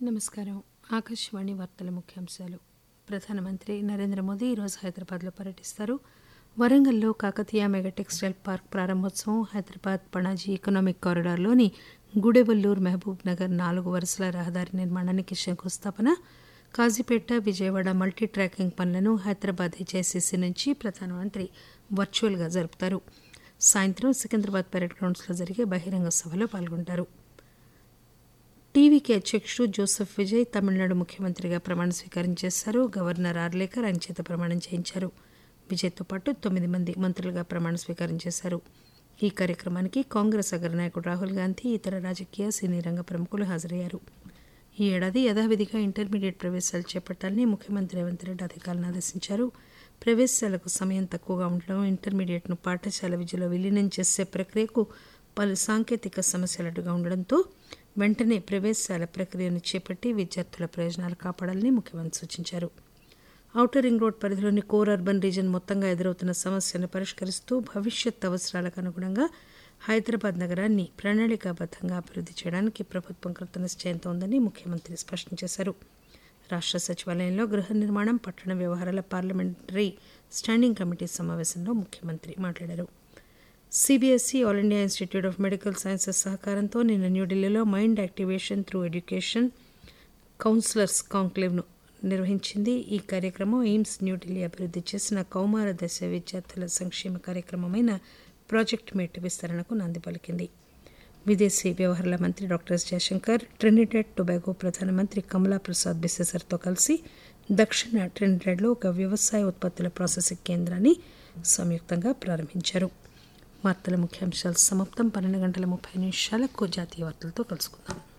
నమస్కారం ఆకాశవాణి వార్తల ముఖ్యాంశాలు ప్రధానమంత్రి నరేంద్ర మోదీ ఈరోజు హైదరాబాద్లో పర్యటిస్తారు వరంగల్లో కాకతీయ మెగా టెక్స్టైల్ పార్క్ ప్రారంభోత్సవం హైదరాబాద్ పణాజీ ఎకనామిక్ కారిడార్లోని గుడెబల్లూరు మహబూబ్ నగర్ నాలుగు వరుసల రహదారి నిర్మాణానికి శంకుస్థాపన కాజీపేట విజయవాడ మల్టీ ట్రాకింగ్ పనులను హైదరాబాద్ హెచ్ఐసిసి నుంచి ప్రధానమంత్రి వర్చువల్గా జరుపుతారు సాయంత్రం సికింద్రాబాద్ పెరేడ్ గ్రౌండ్స్లో జరిగే బహిరంగ సభలో పాల్గొంటారు టీవీకి అధ్యక్షుడు జోసెఫ్ విజయ్ తమిళనాడు ముఖ్యమంత్రిగా ప్రమాణ స్వీకారం చేశారు గవర్నర్ ఆర్లేకర్ ఆయన చేత ప్రమాణం చేయించారు విజయ్తో పాటు తొమ్మిది మంది మంత్రులుగా ప్రమాణ స్వీకారం చేశారు ఈ కార్యక్రమానికి కాంగ్రెస్ అగ్రనాయకుడు రాహుల్ గాంధీ ఇతర రాజకీయ సినీ రంగ ప్రముఖులు హాజరయ్యారు ఈ ఏడాది యథావిధిగా ఇంటర్మీడియట్ ప్రవేశాలు చేపట్టాలని ముఖ్యమంత్రి రేవంత్ రెడ్డి అధికారులను ఆదేశించారు ప్రవేశాలకు సమయం తక్కువగా ఉండడం ఇంటర్మీడియట్ను పాఠశాల విద్యలో విలీనం చేసే ప్రక్రియకు పలు సాంకేతిక సమస్యలు అడ్డుగా ఉండడంతో వెంటనే ప్రవేశాల ప్రక్రియను చేపట్టి విద్యార్థుల ప్రయోజనాలు కాపాడాలని ముఖ్యమంత్రి సూచించారు ఔటర్ రింగ్ రోడ్ పరిధిలోని కోర్ అర్బన్ రీజన్ మొత్తంగా ఎదురవుతున్న సమస్యను పరిష్కరిస్తూ భవిష్యత్ అవసరాలకు అనుగుణంగా హైదరాబాద్ నగరాన్ని ప్రణాళికాబద్దంగా అభివృద్ధి చేయడానికి ప్రభుత్వం కృతనిశ్చయంతో ఉందని ముఖ్యమంత్రి స్పష్టం చేశారు రాష్ట్ర సచివాలయంలో గృహ నిర్మాణం పట్టణ వ్యవహారాల పార్లమెంటరీ స్టాండింగ్ కమిటీ సమావేశంలో ముఖ్యమంత్రి మాట్లాడారు CBSE all India institute of medical sciences సహకారంతో నిన్న న్యూఢిల్లీలో mind activation through education counsellors కాంక్లేవ్ను నిర్వహించింది ఈ కార్యక్రమం ఎయిమ్స్ న్యూఢిల్లీ అభివృద్ధి చేసిన కౌమార దశ విద్యార్థుల సంక్షేమ కార్యక్రమమైన ప్రాజెక్ట్ మేట్ విస్తరణకు నాంది పలికింది విదేశీ వ్యవహారాల మంత్రి doctor S Jaishankar Trinidad Tobago ప్రధానమంత్రి కమలా ప్రసాద్ బిసెసర్తో కలిసి దక్షిణ ట్రినిడెడ్లో ఒక వ్యవసాయ ఉత్పత్తుల ప్రాసెసింగ్ కేంద్రాన్ని సంయుక్తంగా ప్రారంభించారు వార్తల ముఖ్యాంశాలు సమాప్తం పన్నెండు గంటల ముప్పై నిమిషాలకు జాతీయ వార్తలతో కలుసుకుందాం